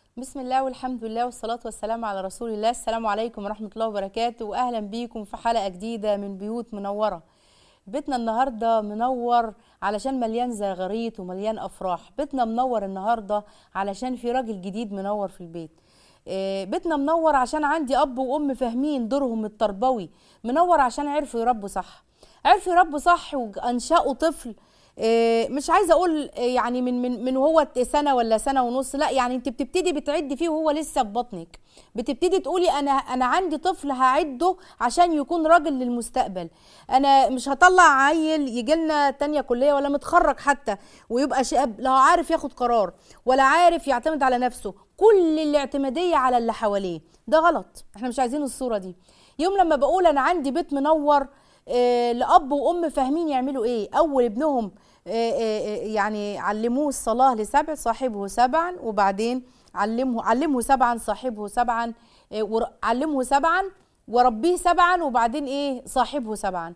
بسم الله والحمد لله والصلاة والسلام على رسول الله السلام عليكم ورحمة الله وبركاته وأهلا بيكم في حلقة جديدة من بيوت منورة بيتنا النهاردة منور علشان مليان زغاريت ومليان أفراح بيتنا منور النهاردة علشان في راجل جديد منور في البيت آه، بيتنا منور عشان عندي أب وأم فاهمين دورهم التربوي منور عشان عرفوا يربوا صح عرفوا يربوا صح وأنشأوا طفل آه، مش عايزه اقول آه، يعني من من من وهو سنه ولا سنه ونص لا يعني انت بتبتدي بتعدي فيه وهو لسه في بطنك بتبتدي تقولي انا انا عندي طفل هعده عشان يكون راجل للمستقبل انا مش هطلع عيل يجي لنا تانية كليه ولا متخرج حتى ويبقى شاب لا عارف ياخد قرار ولا عارف يعتمد على نفسه كل الاعتماديه على اللي حواليه ده غلط احنا مش عايزين الصوره دي يوم لما بقول انا عندي بيت منور آه، لاب وام فاهمين يعملوا ايه اول ابنهم آه، آه، آه، يعني علموه الصلاه لسبع صاحبه سبعا وبعدين علمه علمه سبعا صاحبه سبعا آه، ور- علمه سبعا وربيه سبعا وبعدين ايه صاحبه سبعا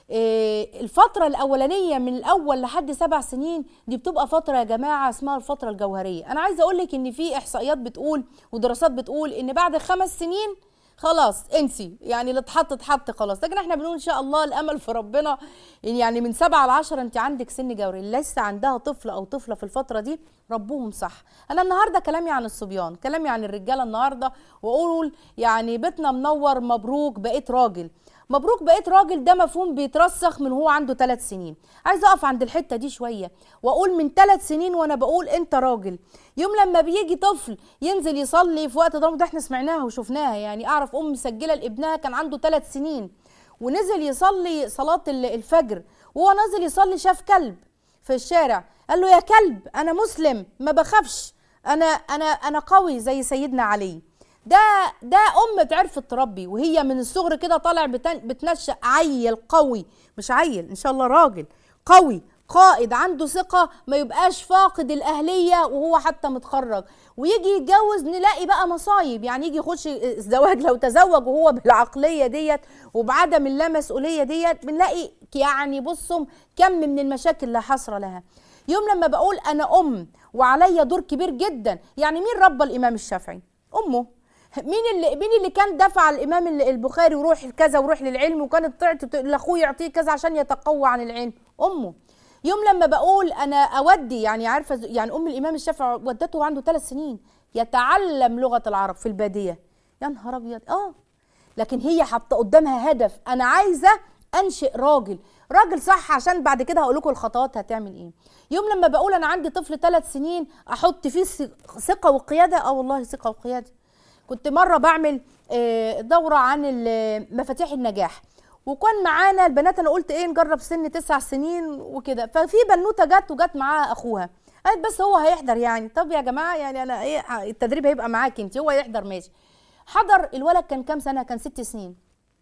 آه، الفترة الأولانية من الأول لحد سبع سنين دي بتبقى فترة يا جماعة اسمها الفترة الجوهرية أنا عايزة أقولك إن في إحصائيات بتقول ودراسات بتقول إن بعد خمس سنين خلاص انسي يعني اللي اتحط اتحط خلاص لكن احنا بنقول ان شاء الله الامل في ربنا إن يعني من سبعة لعشرة انت عندك سن جوري اللي لسه عندها طفل او طفله في الفتره دي ربوهم صح انا النهارده كلامي عن الصبيان كلامي عن الرجاله النهارده واقول يعني بيتنا منور مبروك بقيت راجل مبروك بقيت راجل ده مفهوم بيترسخ من هو عنده ثلاث سنين عايزه اقف عند الحته دي شويه واقول من ثلاث سنين وانا بقول انت راجل يوم لما بيجي طفل ينزل يصلي في وقت ضرب ده احنا سمعناها وشفناها يعني اعرف ام مسجله لابنها كان عنده ثلاث سنين ونزل يصلي صلاه ال- الفجر وهو نازل يصلي شاف كلب في الشارع قال له يا كلب انا مسلم ما بخافش انا انا انا قوي زي سيدنا علي ده ده ام بتعرف تربي وهي من الصغر كده طالع بتن- بتنشأ عيل قوي مش عيل ان شاء الله راجل قوي قائد عنده ثقة ما يبقاش فاقد الأهلية وهو حتى متخرج ويجي يتجوز نلاقي بقى مصايب يعني يجي يخش الزواج لو تزوج وهو بالعقلية ديت وبعدم اللامسؤولية ديت بنلاقي يعني بصوا كم من المشاكل لا حصر لها يوم لما بقول أنا أم وعليا دور كبير جدا يعني مين ربى الإمام الشافعي أمه مين اللي مين اللي كان دفع الامام ال- البخاري وروح كذا وروح للعلم وكانت طلعت لاخوه يعطيه كذا عشان يتقوى عن العلم امه يوم لما بقول انا اودي يعني عارفه ز- يعني ام الامام الشافعي ودته وعنده ثلاث سنين يتعلم لغه العرب في الباديه يا نهار ابيض اه لكن هي حاطه قدامها هدف انا عايزه انشئ راجل راجل صح عشان بعد كده هقول لكم الخطوات هتعمل ايه يوم لما بقول انا عندي طفل ثلاث سنين احط فيه ث- ثقه وقياده اه والله ثقه وقياده كنت مره بعمل آه، دوره عن ال- مفاتيح النجاح وكان معانا البنات انا قلت ايه نجرب سن تسع سنين وكده ففي بنوته جت وجت معاها اخوها قالت بس هو هيحضر يعني طب يا جماعه يعني انا ايه التدريب هيبقى معاكي انت هو يحضر ماشي حضر الولد كان كام سنه كان ست سنين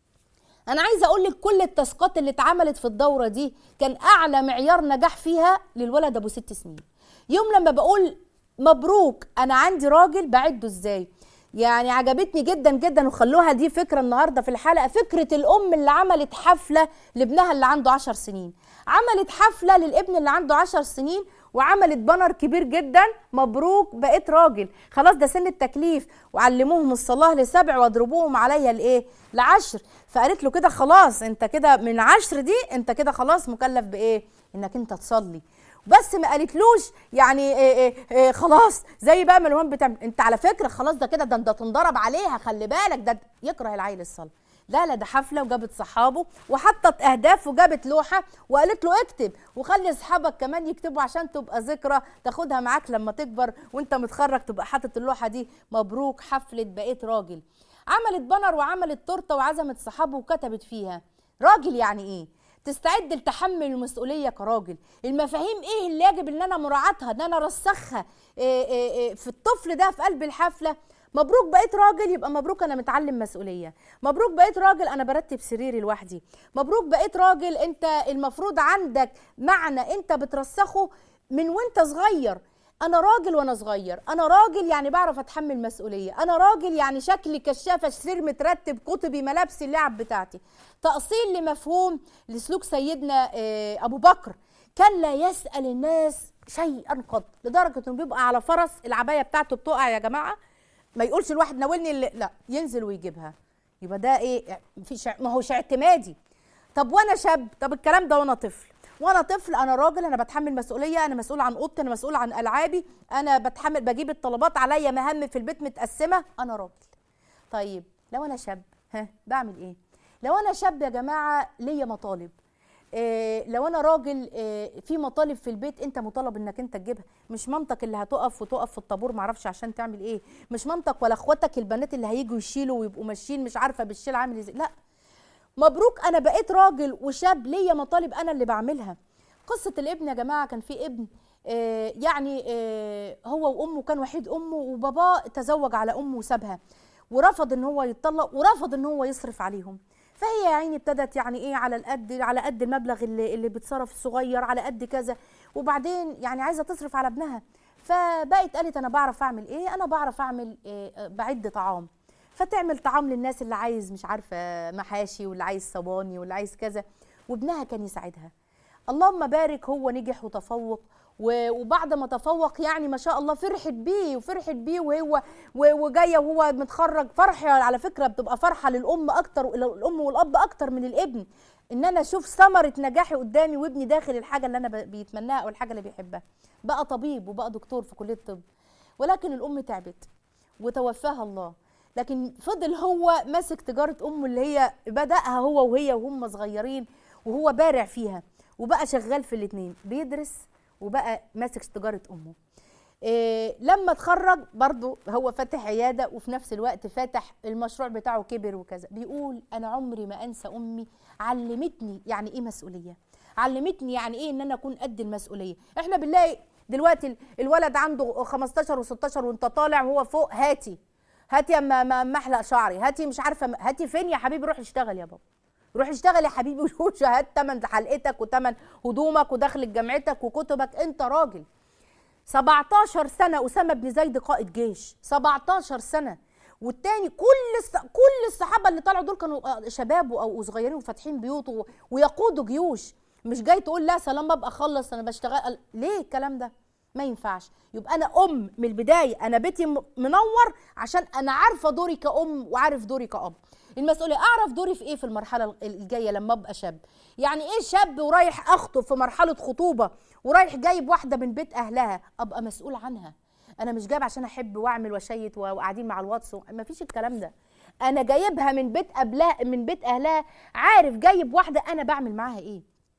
انا عايزه اقول لك كل التاسكات اللي اتعملت في الدوره دي كان اعلى معيار نجاح فيها للولد ابو ست سنين يوم لما بقول مبروك انا عندي راجل بعده ازاي يعني عجبتني جدا جدا وخلوها دي فكره النهارده في الحلقه فكره الام اللي عملت حفله لابنها اللي عنده عشر سنين عملت حفله للابن اللي عنده عشر سنين وعملت بانر كبير جدا مبروك بقيت راجل خلاص ده سن التكليف وعلموهم الصلاه لسبع واضربوهم عليها لايه لعشر فقالت له كده خلاص انت كده من عشر دي انت كده خلاص مكلف بايه انك انت تصلي بس ما قالتلوش يعني إيه إيه إيه خلاص زي بقى ما الوان بتعمل انت على فكره خلاص ده كده ده انت تنضرب عليها خلي بالك ده يكره العيل الصلاه لا لا ده حفله وجابت صحابه وحطت اهداف وجابت لوحه وقالت له اكتب وخلي اصحابك كمان يكتبوا عشان تبقى ذكرى تاخدها معاك لما تكبر وانت متخرج تبقى حاطط اللوحه دي مبروك حفله بقيت راجل عملت بانر وعملت تورته وعزمت صحابه وكتبت فيها راجل يعني ايه تستعد لتحمل المسؤوليه كراجل المفاهيم ايه اللي يجب ان انا مراعاتها ان انا ارسخها إيه إيه إيه في الطفل ده في قلب الحفله مبروك بقيت راجل يبقى مبروك انا متعلم مسؤوليه مبروك بقيت راجل انا برتب سريري لوحدي مبروك بقيت راجل انت المفروض عندك معنى انت بترسخه من وانت صغير انا راجل وانا صغير انا راجل يعني بعرف اتحمل مسؤوليه انا راجل يعني شكلي كشافه سرير مترتب كتبي ملابسي اللعب بتاعتي تاصيل لمفهوم لسلوك سيدنا آه، ابو بكر كان لا يسال الناس شيئا قط لدرجه انه بيبقى على فرس العبايه بتاعته بتقع يا جماعه ما يقولش الواحد ناولني اللي لا ينزل ويجيبها يبقى ده ايه مفيش ما هوش اعتمادي طب وانا شاب طب الكلام ده وانا طفل وانا طفل انا راجل انا بتحمل مسؤوليه انا مسؤول عن اوضتي انا مسؤول عن العابي انا بتحمل بجيب الطلبات عليا مهام في البيت متقسمه انا راجل طيب لو انا شاب ها بعمل ايه لو انا شاب يا جماعه ليا مطالب إيه لو انا راجل إيه في مطالب في البيت انت مطالب انك انت تجيبها مش مامتك اللي هتقف وتقف في الطابور معرفش عشان تعمل ايه مش مامتك ولا اخواتك البنات اللي هيجوا يشيلوا ويبقوا ماشيين مش عارفه بالشيل عامل ازاي لا مبروك انا بقيت راجل وشاب ليا مطالب انا اللي بعملها قصه الابن يا جماعه كان في ابن آه يعني آه هو وامه كان وحيد امه وباباه تزوج على امه وسابها ورفض ان هو يتطلق ورفض ان هو يصرف عليهم فهي يا عيني ابتدت يعني ايه على القد على قد المبلغ اللي اللي بيتصرف الصغير على قد كذا وبعدين يعني عايزه تصرف على ابنها فبقت قالت انا بعرف اعمل ايه انا بعرف اعمل إيه بعد طعام فتعمل طعام للناس اللي عايز مش عارفه محاشي واللي عايز صباني واللي عايز كذا وابنها كان يساعدها اللهم بارك هو نجح وتفوق وبعد ما تفوق يعني ما شاء الله فرحت بيه وفرحت بيه وهو وجايه وهو متخرج فرحه على فكره بتبقى فرحه للام اكتر الام والاب اكتر من الابن ان انا اشوف ثمره نجاحي قدامي وابني داخل الحاجه اللي انا بيتمناها او الحاجه اللي بيحبها بقى طبيب وبقى دكتور في كليه الطب ولكن الام تعبت وتوفاها الله لكن فضل هو ماسك تجاره امه اللي هي بداها هو وهي وهم صغيرين وهو بارع فيها وبقى شغال في الاثنين بيدرس وبقى ماسك تجاره امه إيه لما اتخرج برضه هو فاتح عياده وفي نفس الوقت فاتح المشروع بتاعه كبر وكذا بيقول انا عمري ما انسى امي علمتني يعني ايه مسؤوليه علمتني يعني ايه ان انا اكون قد المسؤوليه احنا بنلاقي دلوقتي الولد عنده 15 و16 وانت طالع وهو فوق هاتي هاتي اما محلق شعري هاتي مش عارفه هاتي فين يا حبيبي روح اشتغل يا بابا روح اشتغل يا حبيبي وشوف هات تمن حلقتك وتمن هدومك ودخل جامعتك وكتبك انت راجل 17 سنه اسامه بن زيد قائد جيش 17 سنه والتاني كل الس... كل الصحابه اللي طلعوا دول كانوا شباب او صغيرين وفاتحين بيوت و... ويقودوا جيوش مش جاي تقول لا سلام ابقى اخلص انا بشتغل ليه الكلام ده ما ينفعش يبقى انا ام من البدايه انا بيتي منور عشان انا عارفه دوري كأم وعارف دوري كأب المسؤوليه اعرف دوري في ايه في المرحله الجايه لما ابقى شاب يعني ايه شاب ورايح اخطب في مرحله خطوبه ورايح جايب واحده من بيت اهلها ابقى مسؤول عنها انا مش جايب عشان احب واعمل واشيت وقاعدين مع الواتس ما فيش الكلام ده انا جايبها من بيت قبلها من بيت اهلها عارف جايب واحده انا بعمل معاها ايه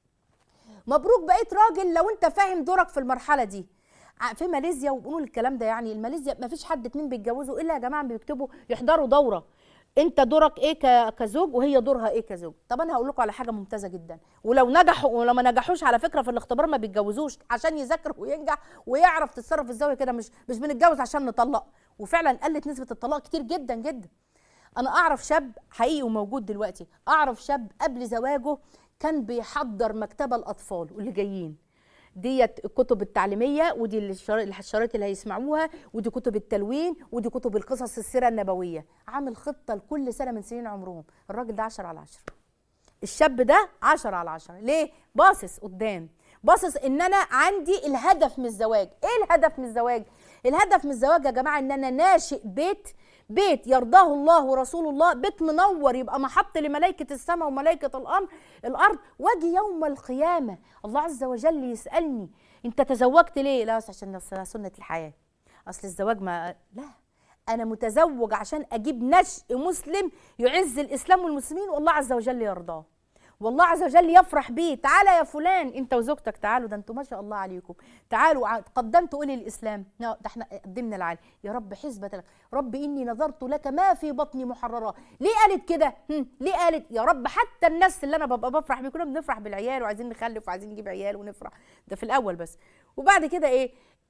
مبروك بقيت راجل لو انت فاهم دورك في المرحله دي في ماليزيا وبيقولوا الكلام ده يعني الماليزيا ما فيش حد اتنين بيتجوزوا الا يا جماعه بيكتبوا يحضروا دوره انت دورك ايه كزوج وهي دورها ايه كزوج طب انا هقول لكم على حاجه ممتازه جدا ولو نجحوا ولو ما نجحوش على فكره في الاختبار ما بيتجوزوش عشان يذاكر وينجح ويعرف تتصرف ازاي كده مش مش بنتجوز عشان نطلق وفعلا قلت نسبه الطلاق كتير جدا جدا انا اعرف شاب حقيقي وموجود دلوقتي اعرف شاب قبل زواجه كان بيحضر مكتبه الاطفال واللي جايين ديت الكتب التعليميه ودي الشرايط اللي هيسمعوها ودي كتب التلوين ودي كتب القصص السيره النبويه عامل خطه لكل سنه من سنين عمرهم الراجل ده 10 على 10 الشاب ده 10 على 10 ليه باصص قدام باصص ان انا عندي الهدف من الزواج ايه الهدف من الزواج الهدف من الزواج يا جماعه ان انا ناشئ بيت بيت يرضاه الله ورسول الله بيت منور يبقى محط لملائكة السماء وملائكة الأمر الأرض واجي يوم القيامة الله عز وجل يسألني أنت تزوجت ليه؟ لا عشان سنة الحياة أصل الزواج ما لا أنا متزوج عشان أجيب نشء مسلم يعز الإسلام والمسلمين والله عز وجل يرضاه والله عز وجل يفرح بيه تعالى يا فلان انت وزوجتك تعالوا ده انتوا ما شاء الله عليكم تعالوا قدمتوا ايه للاسلام ده احنا قدمنا العالم يا رب حسبة لك رب اني نظرت لك ما في بطني محررة ليه قالت كده ليه قالت يا رب حتى الناس اللي انا ببقى بفرح بيه كنا بنفرح بالعيال وعايزين نخلف وعايزين نجيب عيال ونفرح ده في الاول بس وبعد كده ايه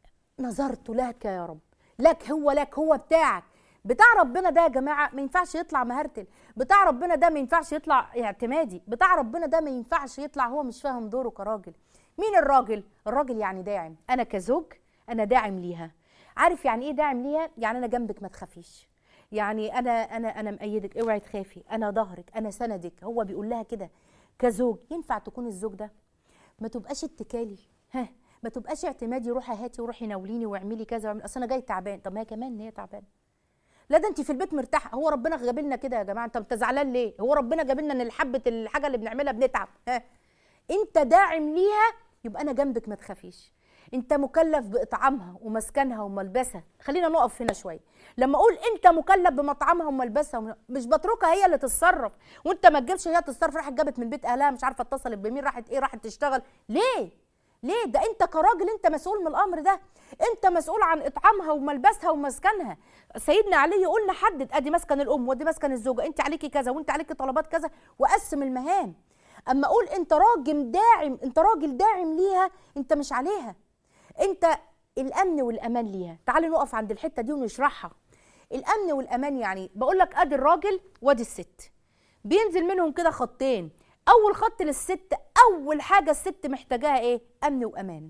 نظرت لك يا رب لك هو لك هو بتاعك بتاع ربنا ده يا جماعه ما ينفعش يطلع مهرتل بتاع ربنا ده ما ينفعش يطلع اعتمادي بتاع ربنا ده ما ينفعش يطلع هو مش فاهم دوره كراجل مين الراجل الراجل يعني داعم انا كزوج انا داعم ليها عارف يعني ايه داعم ليها يعني انا جنبك ما تخافيش يعني انا انا انا مأيدك اوعي تخافي انا ظهرك انا سندك هو بيقول لها كده كزوج ينفع تكون الزوج ده ما تبقاش اتكالي ها ما تبقاش اعتمادي روحي هاتي وروحي ناوليني واعملي كذا واعملي اصل انا جاي تعبان طب ما هي كمان ان هي تعبانه لا ده انت في البيت مرتاحه هو ربنا جاب لنا كده يا جماعه انت انت زعلان ليه هو ربنا جاب لنا ان الحبه الحاجه اللي بنعملها بنتعب ها انت داعم ليها يبقى انا جنبك ما تخافيش انت مكلف باطعامها ومسكنها وملبسها خلينا نقف هنا شويه لما اقول انت مكلف بمطعمها وملبسها وم... مش بتركها هي اللي تتصرف وانت ما تجيبش هي تتصرف راحت جابت من بيت اهلها مش عارفه اتصلت بمين راحت ايه راحت تشتغل ليه ليه ده انت كراجل انت مسؤول من الامر ده انت مسؤول عن اطعامها وملبسها ومسكنها سيدنا علي يقول نحدد ادي مسكن الام ودي مسكن الزوجه انت عليكي كذا وانت عليكي طلبات كذا وقسم المهام اما اقول انت راجل داعم انت راجل داعم ليها انت مش عليها انت الامن والامان ليها تعالي نقف عند الحته دي ونشرحها الامن والامان يعني بقول لك ادي الراجل وادي الست بينزل منهم كده خطين اول خط للست اول حاجه الست محتاجاها ايه امن وامان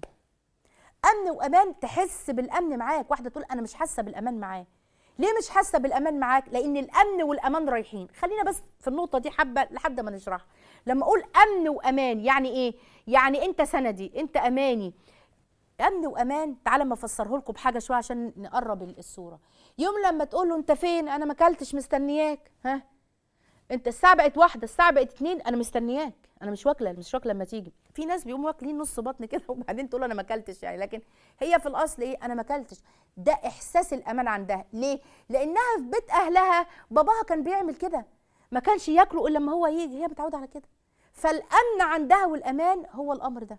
امن وامان تحس بالامن معاك واحده تقول انا مش حاسه بالامان معاه ليه مش حاسه بالامان معاك لان الامن والامان رايحين خلينا بس في النقطه دي حبه لحد ما نشرحها لما اقول امن وامان يعني ايه يعني انت سندي انت اماني امن وامان تعالى ما افسره لكم بحاجه شويه عشان نقرب الصوره يوم لما تقول له انت فين انا ما اكلتش مستنياك ها انت الساعه بقت واحده الساعه بقت اتنين انا مستنياك انا مش واكله مش واكله لما تيجي في ناس بيقوموا واكلين نص بطن كده وبعدين تقول انا ما اكلتش يعني لكن هي في الاصل ايه انا ما اكلتش ده احساس الامان عندها ليه لانها في بيت اهلها باباها كان بيعمل كده ما كانش ياكلوا الا لما هو يجي هي متعوده على كده فالامن عندها والامان هو الامر ده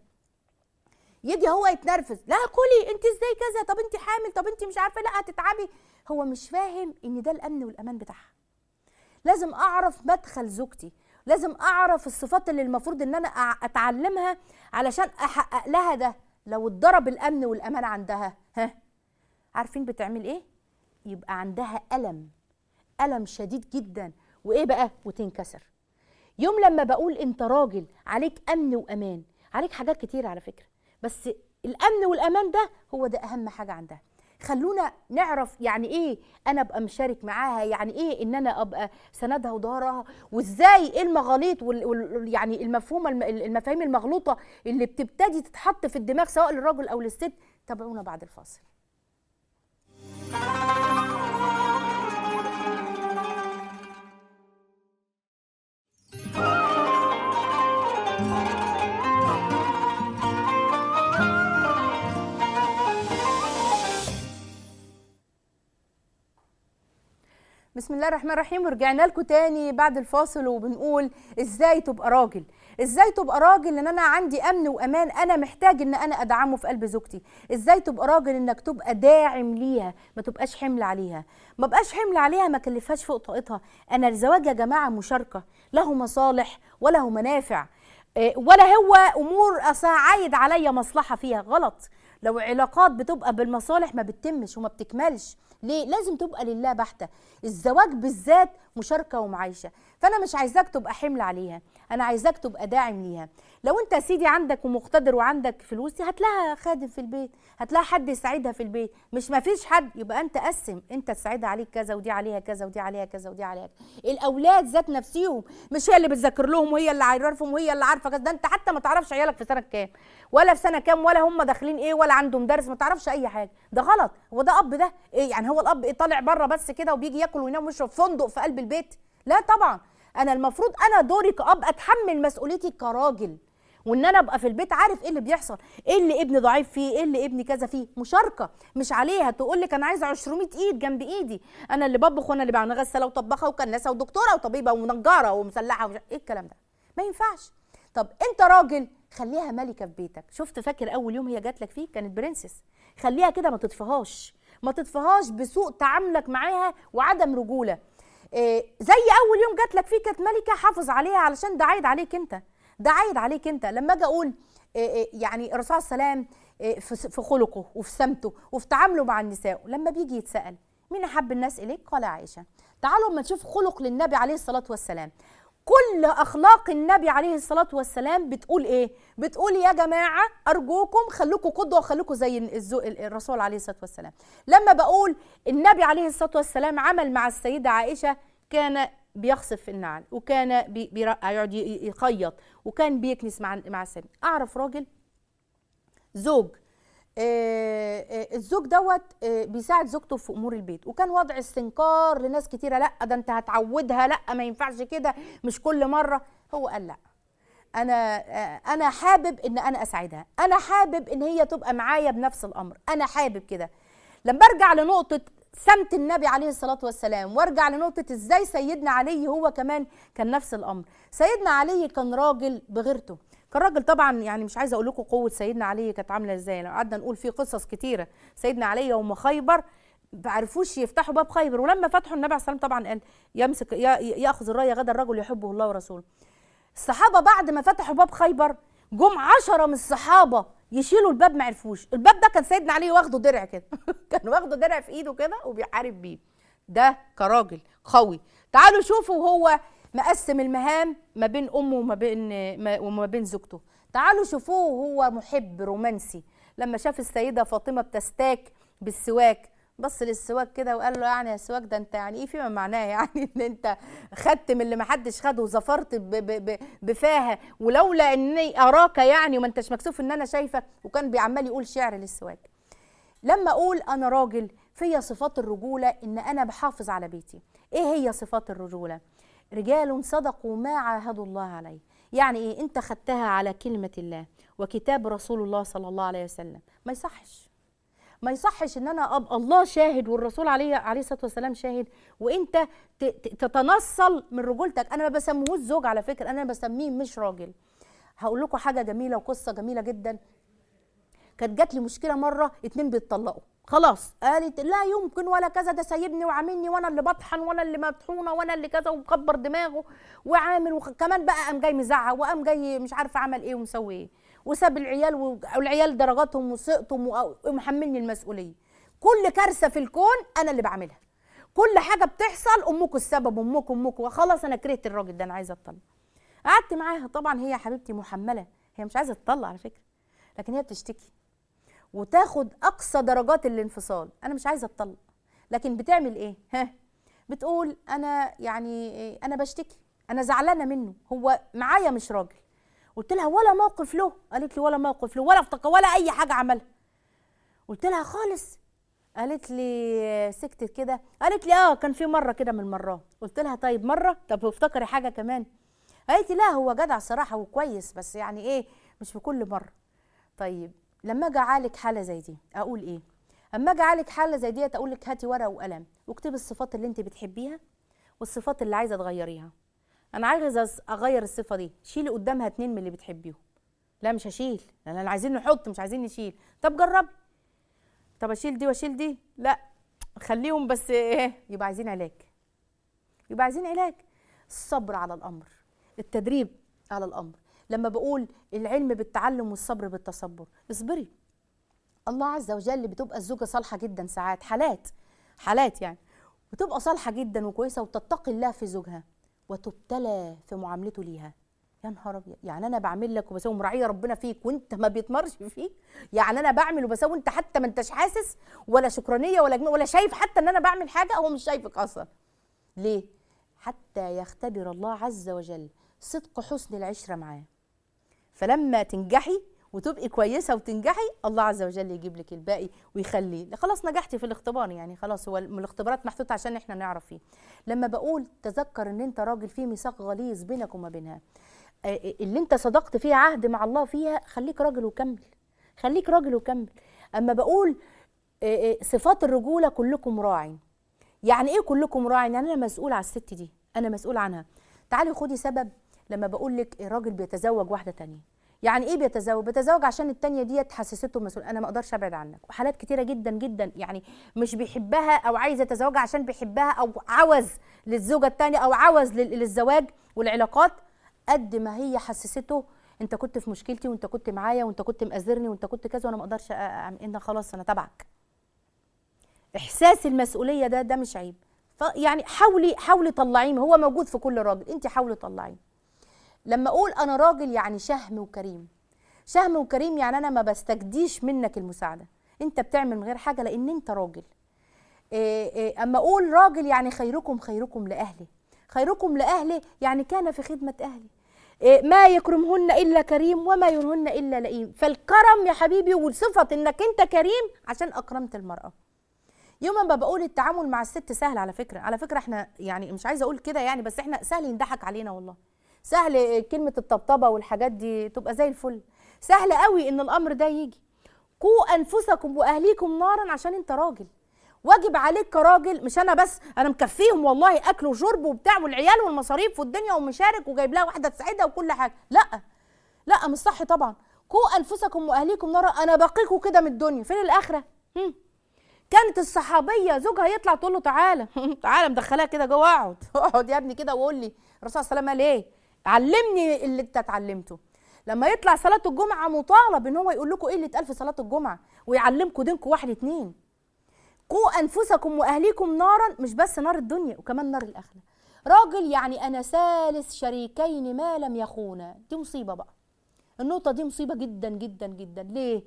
يجي هو يتنرفز لا كلي انت ازاي كذا طب انت حامل طب انت مش عارفه لا هتتعبي هو مش فاهم ان ده الامن والامان بتاعها لازم اعرف مدخل زوجتي لازم اعرف الصفات اللي المفروض ان انا اتعلمها علشان احقق لها ده لو اتضرب الامن والامان عندها ها عارفين بتعمل ايه يبقى عندها الم الم شديد جدا وايه بقى وتنكسر يوم لما بقول انت راجل عليك امن وامان عليك حاجات كتير على فكره بس الامن والامان ده هو ده اهم حاجه عندها خلونا نعرف يعني ايه انا ابقى مشارك معاها يعني ايه ان انا ابقى سندها وظهرها وازاي ايه المغاليط وال وال يعني المفهوم المفاهيم المغلوطه اللي بتبتدي تتحط في الدماغ سواء للراجل او للست تابعونا بعد الفاصل بسم الله الرحمن الرحيم ورجعنا لكم تاني بعد الفاصل وبنقول ازاي تبقى راجل ازاي تبقى راجل ان انا عندي امن وامان انا محتاج ان انا ادعمه في قلب زوجتي ازاي تبقى راجل انك تبقى داعم ليها ما تبقاش حمل عليها ما بقاش حمل عليها ما كلفهاش فوق طاقتها انا الزواج يا جماعه مشاركه له مصالح وله منافع ولا هو امور عايد عليا مصلحه فيها غلط لو علاقات بتبقى بالمصالح ما بتتمش وما بتكملش ليه لازم تبقى لله بحته الزواج بالذات مشاركه ومعايشه فانا مش عايزاك تبقى حمل عليها انا عايزاك تبقى داعم ليها لو انت يا سيدي عندك ومقتدر وعندك فلوس هات لها خادم في البيت هات لها حد يساعدها في البيت مش ما فيش حد يبقى انت قسم انت تساعدها عليك كذا ودي عليها كذا ودي عليها كذا ودي عليها كذا الاولاد ذات نفسيهم مش هي اللي بتذاكر لهم وهي اللي عارفهم وهي اللي عارفه كذا ده انت حتى ما تعرفش عيالك في سنه كام ولا في سنه كام ولا هم داخلين ايه ولا عندهم درس ما تعرفش اي حاجه ده غلط هو ده اب ده ايه يعني هو الاب ايه طالع بره بس كده وبيجي ياكل وينام ويشرب فندق في قلب البيت لا طبعا انا المفروض انا دوري كاب اتحمل مسؤوليتي كراجل وان انا ابقى في البيت عارف ايه اللي بيحصل ايه اللي ابني ضعيف فيه ايه اللي ابني كذا فيه مشاركه مش عليها تقول لك انا عايزه 200 ايد جنب ايدي انا اللي بطبخ وانا اللي بعمل غساله وطباخه وكناسه ودكتوره وطبيبه ومنجره ومسلحه ومش... ايه الكلام ده ما ينفعش طب انت راجل خليها ملكه في بيتك شفت فاكر اول يوم هي جات لك فيه كانت برنسس خليها كده ما تطفهاش ما تطفهاش بسوء تعاملك معاها وعدم رجوله إيه زي اول يوم جات لك فيه كانت ملكه حافظ عليها علشان ده عايد عليك انت ده عايد عليك انت لما اجي اقول إيه إيه يعني الرسول صلى الله عليه وسلم في خلقه وفي سمته وفي تعامله مع النساء لما بيجي يتسال مين احب الناس اليك قال عائشه تعالوا اما نشوف خلق للنبي عليه الصلاه والسلام كل اخلاق النبي عليه الصلاه والسلام بتقول ايه بتقول يا جماعه ارجوكم خلوكم قدوه وخلوكم زي الرسول عليه الصلاه والسلام لما بقول النبي عليه الصلاه والسلام عمل مع السيده عائشه كان بيخصف النعل وكان بيقعد يخيط وكان بيكنس مع مع السيد اعرف راجل زوج آه، آه، الزوج دوت آه، بيساعد زوجته في امور البيت وكان وضع استنكار لناس كتيره لا ده انت هتعودها لا ما ينفعش كده مش كل مره هو قال لا انا آه، انا حابب ان انا اساعدها انا حابب ان هي تبقى معايا بنفس الامر انا حابب كده لما ارجع لنقطه سمت النبي عليه الصلاه والسلام وارجع لنقطه ازاي سيدنا علي هو كمان كان نفس الامر سيدنا علي كان راجل بغيرته كان راجل طبعا يعني مش عايزه اقول لكم قوه سيدنا علي كانت عامله ازاي لو قعدنا نقول في قصص كتيره سيدنا علي يوم خيبر ما عرفوش يفتحوا باب خيبر ولما فتحوا النبي عليه الصلاه والسلام طبعا قال يمسك يا- ياخذ الرايه غدا الرجل يحبه الله ورسوله الصحابه بعد ما فتحوا باب خيبر جم عشرة من الصحابه يشيلوا الباب ما عرفوش الباب ده كان سيدنا علي واخده درع كده كان واخده درع في ايده كده وبيحارب بيه ده كراجل قوي تعالوا شوفوا هو مقسم المهام ما بين امه وما بين ما- وما بين زوجته تعالوا شوفوه هو محب رومانسي لما شاف السيده فاطمه بتستاك بالسواك بص للسواك كده وقال له يعني يا سواك ده انت يعني ايه فيما معناه يعني ان انت خدت من اللي ما حدش خده وظفرت ب- ب- ب- بفاها ولولا اني اراك يعني وما انتش مكسوف ان انا شايفك وكان بيعمال يقول شعر للسواك لما اقول انا راجل فيا صفات الرجوله ان انا بحافظ على بيتي ايه هي صفات الرجوله رجال صدقوا ما عاهدوا الله عليه يعني ايه انت خدتها على كلمه الله وكتاب رسول الله صلى الله عليه وسلم ما يصحش ما يصحش ان انا ابقى الله شاهد والرسول عليه عليه الصلاه والسلام شاهد وانت ت- ت- تتنصل من رجولتك انا ما بسميهوش زوج على فكره انا بسميه مش راجل هقول لكم حاجه جميله وقصه جميله جدا كانت جات لي مشكله مره اتنين بيتطلقوا خلاص قالت لا يمكن ولا كذا ده سايبني وعاملني وانا اللي بطحن وانا اللي مطحونه وانا اللي كذا ومكبر دماغه وعامل وكمان بقى قام جاي مزعق وقام جاي مش عارفه عمل ايه ومسوي ايه وساب العيال و- والعيال درجاتهم وسقطهم و- ومحملني المسؤوليه كل كارثه في الكون انا اللي بعملها كل حاجه بتحصل امكم السبب امكم امكم خلاص انا كرهت الراجل ده انا عايزه اتطلق قعدت معاها طبعا هي حبيبتي محمله هي مش عايزه تطلق على فكره لكن هي بتشتكي وتاخد اقصى درجات الانفصال انا مش عايزه اتطلق لكن بتعمل ايه ها بتقول انا يعني إيه؟ انا بشتكي انا زعلانه منه هو معايا مش راجل قلت لها ولا موقف له قالت لي ولا موقف له ولا افتكر ولا اي حاجه عملها قلت لها خالص قالت لي سكتت كده قالت لي اه كان في مره كده من المرات قلت لها طيب مره طب افتكري حاجه كمان قالت لي لا هو جدع صراحه وكويس بس يعني ايه مش في كل مره طيب لما اجي اعالج حاله زي دي اقول ايه اما اجي اعالج حاله زي دي اقول لك هاتي ورقه وقلم واكتبي الصفات اللي انت بتحبيها والصفات اللي عايزه تغيريها انا عايزه أس- اغير الصفه دي شيلي قدامها اتنين من اللي بتحبيهم لا مش هشيل لان انا عايزين نحط مش عايزين نشيل طب جربي طب اشيل دي واشيل دي لا خليهم بس ايه يبقى عايزين علاج يبقى عايزين علاج الصبر على الامر التدريب على الامر لما بقول العلم بالتعلم والصبر بالتصبر اصبري الله عز وجل بتبقى الزوجه صالحه جدا ساعات حالات حالات يعني بتبقى صالحه جدا وكويسه وتتقي الله في زوجها وتبتلى في معاملته ليها يا نهار ابيض يعني انا بعمل لك وبسوي مراعيه ربنا فيك وانت ما بيتمرش فيك يعني انا بعمل وبسوي وانت حتى ما انتش حاسس ولا شكرانيه ولا جميل ولا شايف حتى ان انا بعمل حاجه هو مش شايفك اصلا ليه حتى يختبر الله عز وجل صدق حسن العشره معاه فلما تنجحي وتبقي كويسه وتنجحي الله عز وجل يجيب لك الباقي ويخلي خلاص نجحتي في الاختبار يعني خلاص هو من الاختبارات محطوطه عشان احنا نعرف فيه لما بقول تذكر ان انت راجل فيه ميثاق غليظ بينك وما بينها آه، اللي انت صدقت فيه عهد مع الله فيها خليك راجل وكمل خليك راجل وكمل اما بقول آه، آه، صفات الرجوله كلكم راع يعني ايه كلكم راع يعني انا مسؤول على الست دي انا مسؤول عنها تعالي خدي سبب لما بقول لك الراجل بيتزوج واحده تانية يعني ايه بيتزوج بيتزوج عشان التانية ديت حسسته مسؤول انا ما اقدرش ابعد عنك وحالات كتيره جدا جدا يعني مش بيحبها او عايز يتزوجها عشان بيحبها او عوز للزوجه التانية او عوز لل- للزواج والعلاقات قد ما هي حسسته انت كنت في مشكلتي وانت كنت معايا وانت كنت مأذرني وانت كنت كذا وانا ما اقدرش أ- أعمل ان خلاص انا تبعك احساس المسؤوليه ده ده مش عيب ف- يعني حاولي حاولي طلعيه هو موجود في كل راجل انت حاولي طلعيه لما اقول انا راجل يعني شهم وكريم شهم وكريم يعني انا ما بستجديش منك المساعده انت بتعمل من غير حاجه لان انت راجل إيه إيه اما اقول راجل يعني خيركم خيركم لاهله خيركم لاهله يعني كان في خدمه اهله إيه، ما يكرمهن الا كريم وما ينهن الا لئيم فالكرم يا حبيبي وصفه انك انت كريم عشان اكرمت المراه يوم ما بقول التعامل مع الست سهل على فكره على فكره احنا يعني مش عايزه اقول كده يعني بس احنا سهل ينضحك علينا والله سهل كلمه الطبطبه والحاجات دي تبقى زي الفل سهل قوي ان الامر ده يجي قوا انفسكم واهليكم نارا عشان انت راجل واجب عليك كراجل مش انا بس انا مكفيهم والله اكل وشرب وبتاع والعيال والمصاريف والدنيا ومشارك وجايب لها واحده تساعدها وكل حاجه لا لا مش صح طبعا قوا انفسكم واهليكم نارا انا باقيكم كده من الدنيا فين الاخره هم. كانت الصحابيه زوجها يطلع تقول له تعالى تعالى مدخلها كده جوه اقعد اقعد يا ابني كده وقول لي الرسول صلى الله عليه وسلم قال ايه علمني اللي انت اتعلمته لما يطلع صلاه الجمعه مطالب ان هو يقول لكم ايه اللي اتقال في صلاه الجمعه ويعلمكم دينكم واحد اتنين قوا انفسكم واهليكم نارا مش بس نار الدنيا وكمان نار الاخره راجل يعني انا ثالث شريكين ما لم يخونا دي مصيبه بقى النقطه دي مصيبه جدا جدا جدا ليه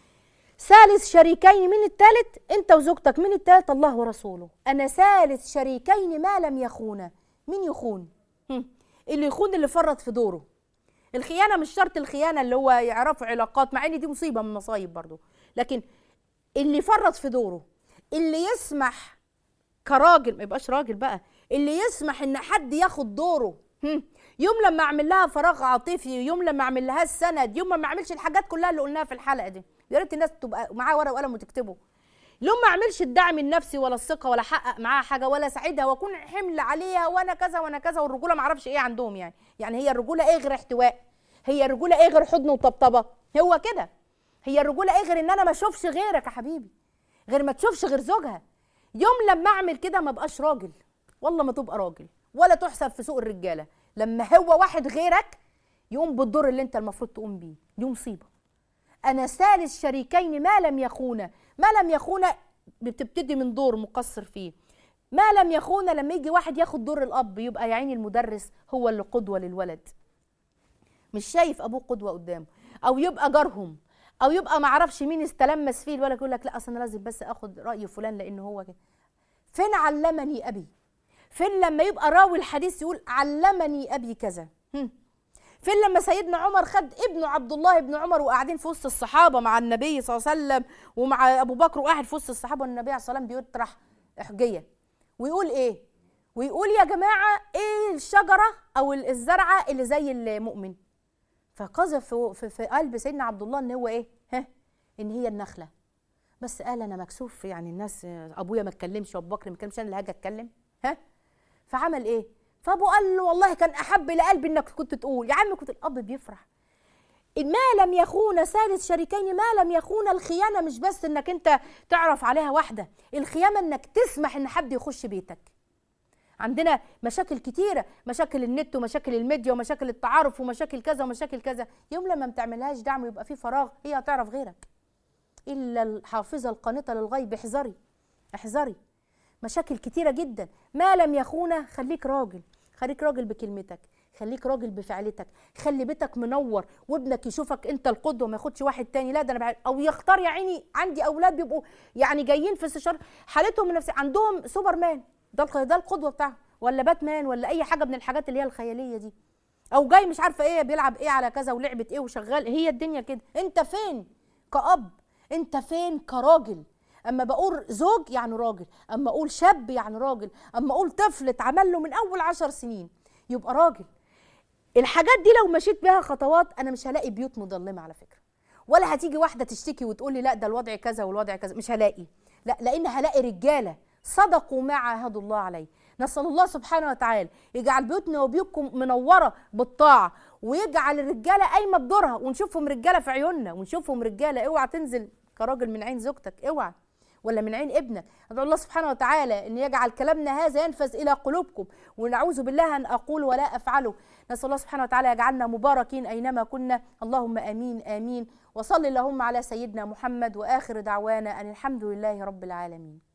ثالث شريكين من الثالث انت وزوجتك من الثالث الله ورسوله انا ثالث شريكين ما لم يخونا مين يخون هم. اللي يخون اللي فرط في دوره الخيانه مش شرط الخيانه اللي هو يعرفوا علاقات مع ان دي مصيبه من المصايب برضه لكن اللي فرط في دوره اللي يسمح كراجل ما يبقاش راجل بقى اللي يسمح ان حد ياخد دوره هم. يوم لما اعمل لها فراغ عاطفي يوم لما اعمل لها السند يوم ما اعملش الحاجات كلها اللي قلناها في الحلقه دي يا ريت الناس تبقى معاها ورقه وقلم وتكتبه يوم ما اعملش الدعم النفسي ولا الثقه ولا احقق معاها حاجه ولا اساعدها واكون حمل عليها وانا كذا وانا كذا والرجوله ما اعرفش ايه عندهم يعني يعني هي الرجوله ايه غير احتواء هي الرجوله ايه غير حضن وطبطبه هو كده هي الرجوله ايه غير ان انا ما اشوفش غيرك يا حبيبي غير ما تشوفش غير زوجها يوم لما اعمل كده ما بقاش راجل والله ما تبقى راجل ولا تحسب في سوق الرجاله لما هو واحد غيرك يقوم بالدور اللي انت المفروض تقوم بيه دي مصيبه انا ثالث شريكين ما لم يخونا ما لم يخونا بتبتدي من دور مقصر فيه ما لم يخونا لما يجي واحد ياخد دور الاب يبقى يا عيني المدرس هو اللي قدوه للولد مش شايف ابوه قدوه قدامه او يبقى جارهم او يبقى ما اعرفش مين استلمس فيه الولد يقول لك لا اصل انا لازم بس اخد راي فلان لان هو كده فين علمني ابي فين لما يبقى راوي الحديث يقول علمني ابي كذا هم. فين لما سيدنا عمر خد ابنه عبد الله بن عمر وقاعدين في وسط الصحابه مع النبي صلى الله عليه وسلم ومع ابو بكر وقاعد في وسط الصحابه والنبي عليه الصلاه والسلام بيطرح احجيه ويقول ايه ويقول يا جماعه ايه الشجره او الزرعه اللي زي المؤمن فقذف في, في قلب سيدنا عبد الله ان هو ايه ها ان هي النخله بس قال انا مكسوف يعني الناس ابويا ما اتكلمش وابو بكر ما اتكلمش انا اللي هاجي اتكلم ها فعمل ايه فابو قال له والله كان احب لقلبي انك كنت تقول يا عم كنت الاب بيفرح ما لم يخون ثالث شريكين ما لم يخون الخيانه مش بس انك انت تعرف عليها واحده الخيانه انك تسمح ان حد يخش بيتك عندنا مشاكل كتيرة مشاكل النت ومشاكل الميديا ومشاكل التعارف ومشاكل كذا ومشاكل كذا يوم لما ما بتعملهاش دعم ويبقى في فراغ هي هتعرف غيرك إلا الحافظة القانطة للغيب احذري احذري مشاكل كتيرة جدا ما لم يخونه خليك راجل خليك راجل بكلمتك خليك راجل بفعلتك خلي بيتك منور وابنك يشوفك انت القدوه ما ياخدش واحد تاني لا ده انا بعد او يختار يا عيني عندي اولاد بيبقوا يعني جايين في استشاره حالتهم النفسيه عندهم سوبرمان ده ده القدوه بتاعهم ولا باتمان ولا اي حاجه من الحاجات اللي هي الخياليه دي او جاي مش عارفه ايه بيلعب ايه على كذا ولعبه ايه وشغال هي الدنيا كده انت فين كأب انت فين كراجل اما بقول زوج يعني راجل اما اقول شاب يعني راجل اما اقول طفل اتعمل له من اول عشر سنين يبقى راجل الحاجات دي لو مشيت بيها خطوات انا مش هلاقي بيوت مظلمه على فكره ولا هتيجي واحده تشتكي وتقول لي لا ده الوضع كذا والوضع كذا مش هلاقي لا لان هلاقي رجاله صدقوا ما عاهدوا الله عليه نسال الله سبحانه وتعالى يجعل بيوتنا وبيوتكم منوره بالطاعه ويجعل الرجاله قايمه بدورها ونشوفهم رجاله في عيوننا ونشوفهم رجاله اوعى تنزل كراجل من عين زوجتك اوعى ولا من عين ابنك ادعو الله سبحانه وتعالى ان يجعل كلامنا هذا ينفذ الى قلوبكم ونعوذ بالله ان اقول ولا افعله نسال الله سبحانه وتعالى يجعلنا مباركين اينما كنا اللهم امين امين وصل اللهم على سيدنا محمد واخر دعوانا ان الحمد لله رب العالمين